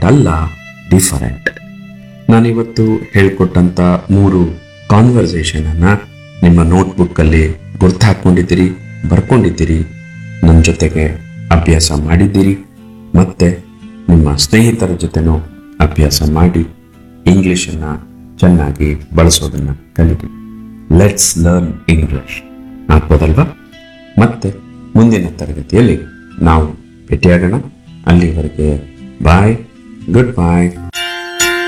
ಅಲ್ಲ ಡಿಫರೆಂಟ್ ನಾನಿವತ್ತು ಹೇಳ್ಕೊಟ್ಟಂತ ಮೂರು ಕಾನ್ವರ್ಸೇಷನ್ ಅನ್ನ ನಿಮ್ಮ ನೋಟ್ಬುಕ್ ಅಲ್ಲಿ ಗುರ್ತು ಹಾಕೊಂಡಿದ್ದೀರಿ ಬರ್ಕೊಂಡಿದ್ದೀರಿ ನನ್ನ ಜೊತೆಗೆ ಅಭ್ಯಾಸ ಮಾಡಿದ್ದೀರಿ ಮತ್ತೆ ನಿಮ್ಮ ಸ್ನೇಹಿತರ ಜೊತೆನೂ ಅಭ್ಯಾಸ ಮಾಡಿ ಇಂಗ್ಲಿಷನ್ನ ಚೆನ್ನಾಗಿ ಬಳಸೋದನ್ನ ಕಲಿರಿ ಲೆಟ್ಸ್ ಲರ್ನ್ ಇಂಗ್ಲಿಷ್ ಆಗ್ಬೋದಲ್ವಾ ಮತ್ತೆ ಮುಂದಿನ ತರಗತಿಯಲ್ಲಿ ನಾವು ಭೇಟಿಯಾಗೋಣ ಅಲ್ಲಿವರೆಗೆ ಬಾಯ್ ಗುಡ್ ಬಾಯ್